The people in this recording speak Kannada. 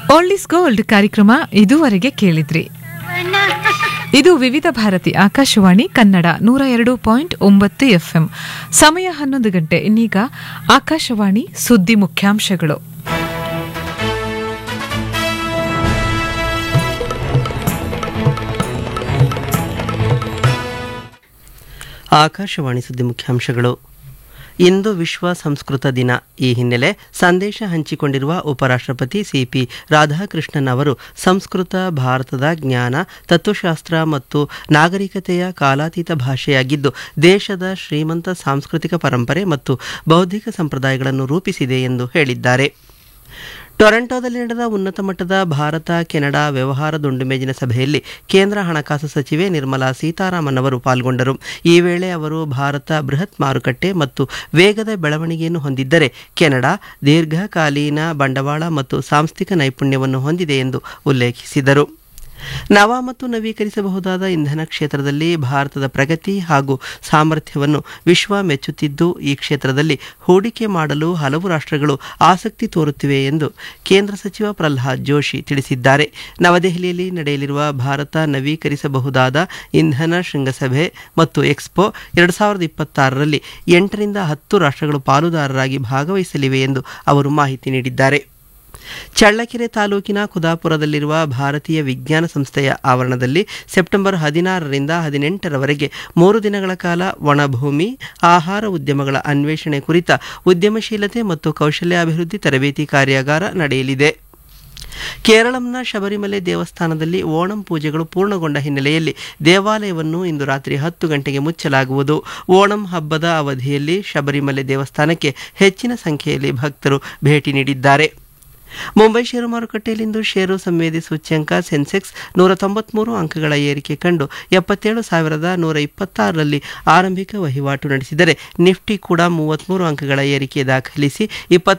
ಓಲ್ಡ್ ಗೋಲ್ಡ್ ಕಾರ್ಯಕ್ರಮ ಇದುವರೆಗೆ ಕೇಳಿದ್ರಿ ಇದು ವಿವಿಧ ಭಾರತಿ ಆಕಾಶವಾಣಿ ಕನ್ನಡ ನೂರ ಎರಡು ಪಾಯಿಂಟ್ ಒಂಬತ್ತು ಎಫ್ಎಂ ಸಮಯ ಹನ್ನೊಂದು ಗಂಟೆ ಇನ್ನೀಗ ಆಕಾಶವಾಣಿ ಸುದ್ದಿ ಮುಖ್ಯಾಂಶಗಳು ಆಕಾಶವಾಣಿ ಸುದ್ದಿ ಮುಖ್ಯಾಂಶಗಳು ಇಂದು ವಿಶ್ವ ಸಂಸ್ಕೃತ ದಿನ ಈ ಹಿನ್ನೆಲೆ ಸಂದೇಶ ಹಂಚಿಕೊಂಡಿರುವ ಉಪರಾಷ್ಟ್ರಪತಿ ಸಿಪಿ ರಾಧಾಕೃಷ್ಣನ್ ಅವರು ಸಂಸ್ಕೃತ ಭಾರತದ ಜ್ಞಾನ ತತ್ವಶಾಸ್ತ್ರ ಮತ್ತು ನಾಗರಿಕತೆಯ ಕಾಲಾತೀತ ಭಾಷೆಯಾಗಿದ್ದು ದೇಶದ ಶ್ರೀಮಂತ ಸಾಂಸ್ಕೃತಿಕ ಪರಂಪರೆ ಮತ್ತು ಬೌದ್ಧಿಕ ಸಂಪ್ರದಾಯಗಳನ್ನು ರೂಪಿಸಿದೆ ಎಂದು ಹೇಳಿದ್ದಾರೆ ಟೊರೆಂಟೊದಲ್ಲಿ ನಡೆದ ಉನ್ನತ ಮಟ್ಟದ ಭಾರತ ಕೆನಡಾ ವ್ಯವಹಾರ ದುಂಡುಮೇಜಿನ ಸಭೆಯಲ್ಲಿ ಕೇಂದ್ರ ಹಣಕಾಸು ಸಚಿವೆ ನಿರ್ಮಲಾ ಸೀತಾರಾಮನ್ ಅವರು ಪಾಲ್ಗೊಂಡರು ಈ ವೇಳೆ ಅವರು ಭಾರತ ಬೃಹತ್ ಮಾರುಕಟ್ಟೆ ಮತ್ತು ವೇಗದ ಬೆಳವಣಿಗೆಯನ್ನು ಹೊಂದಿದ್ದರೆ ಕೆನಡಾ ದೀರ್ಘಕಾಲೀನ ಬಂಡವಾಳ ಮತ್ತು ಸಾಂಸ್ಥಿಕ ನೈಪುಣ್ಯವನ್ನು ಹೊಂದಿದೆ ಎಂದು ಉಲ್ಲೇಖಿಸಿದರು ನವ ಮತ್ತು ನವೀಕರಿಸಬಹುದಾದ ಇಂಧನ ಕ್ಷೇತ್ರದಲ್ಲಿ ಭಾರತದ ಪ್ರಗತಿ ಹಾಗೂ ಸಾಮರ್ಥ್ಯವನ್ನು ವಿಶ್ವ ಮೆಚ್ಚುತ್ತಿದ್ದು ಈ ಕ್ಷೇತ್ರದಲ್ಲಿ ಹೂಡಿಕೆ ಮಾಡಲು ಹಲವು ರಾಷ್ಟ್ರಗಳು ಆಸಕ್ತಿ ತೋರುತ್ತಿವೆ ಎಂದು ಕೇಂದ್ರ ಸಚಿವ ಪ್ರಹ್ಲಾದ್ ಜೋಶಿ ತಿಳಿಸಿದ್ದಾರೆ ನವದೆಹಲಿಯಲ್ಲಿ ನಡೆಯಲಿರುವ ಭಾರತ ನವೀಕರಿಸಬಹುದಾದ ಇಂಧನ ಶೃಂಗಸಭೆ ಮತ್ತು ಎಕ್ಸ್ಪೋ ಎರಡು ಸಾವಿರದ ಇಪ್ಪತ್ತಾರರಲ್ಲಿ ಎಂಟರಿಂದ ಹತ್ತು ರಾಷ್ಟ್ರಗಳು ಪಾಲುದಾರರಾಗಿ ಭಾಗವಹಿಸಲಿವೆ ಎಂದು ಅವರು ಮಾಹಿತಿ ನೀಡಿದ್ದಾರೆ ಚಳ್ಳಕೆರೆ ತಾಲೂಕಿನ ಕುದಾಪುರದಲ್ಲಿರುವ ಭಾರತೀಯ ವಿಜ್ಞಾನ ಸಂಸ್ಥೆಯ ಆವರಣದಲ್ಲಿ ಸೆಪ್ಟೆಂಬರ್ ಹದಿನಾರರಿಂದ ಹದಿನೆಂಟರವರೆಗೆ ಮೂರು ದಿನಗಳ ಕಾಲ ಒಣಭೂಮಿ ಆಹಾರ ಉದ್ಯಮಗಳ ಅನ್ವೇಷಣೆ ಕುರಿತ ಉದ್ಯಮಶೀಲತೆ ಮತ್ತು ಕೌಶಲ್ಯಾಭಿವೃದ್ಧಿ ತರಬೇತಿ ಕಾರ್ಯಾಗಾರ ನಡೆಯಲಿದೆ ಕೇರಳಂನ ಶಬರಿಮಲೆ ದೇವಸ್ಥಾನದಲ್ಲಿ ಓಣಂ ಪೂಜೆಗಳು ಪೂರ್ಣಗೊಂಡ ಹಿನ್ನೆಲೆಯಲ್ಲಿ ದೇವಾಲಯವನ್ನು ಇಂದು ರಾತ್ರಿ ಹತ್ತು ಗಂಟೆಗೆ ಮುಚ್ಚಲಾಗುವುದು ಓಣಂ ಹಬ್ಬದ ಅವಧಿಯಲ್ಲಿ ಶಬರಿಮಲೆ ದೇವಸ್ಥಾನಕ್ಕೆ ಹೆಚ್ಚಿನ ಸಂಖ್ಯೆಯಲ್ಲಿ ಭಕ್ತರು ಭೇಟಿ ನೀಡಿದ್ದಾರೆ ಮುಂಬೈ ಷೇರು ಮಾರುಕಟ್ಟೆಯಲ್ಲಿಂದು ಷೇರು ಸಂವೇದಿ ಸೂಚ್ಯಂಕ ಸೆನ್ಸೆಕ್ಸ್ ನೂರ ತೊಂಬತ್ಮೂರು ಅಂಕಗಳ ಏರಿಕೆ ಕಂಡು ಎಪ್ಪತ್ತೇಳು ಸಾವಿರದ ನೂರ ಇಪ್ಪತ್ತಾರರಲ್ಲಿ ಆರಂಭಿಕ ವಹಿವಾಟು ನಡೆಸಿದರೆ ನಿಫ್ಟಿ ಕೂಡ ಮೂವತ್ತ್ಮೂರು ಅಂಕಗಳ ಏರಿಕೆ ದಾಖಲಿಸಿ ಇಪ್ಪತ್ತ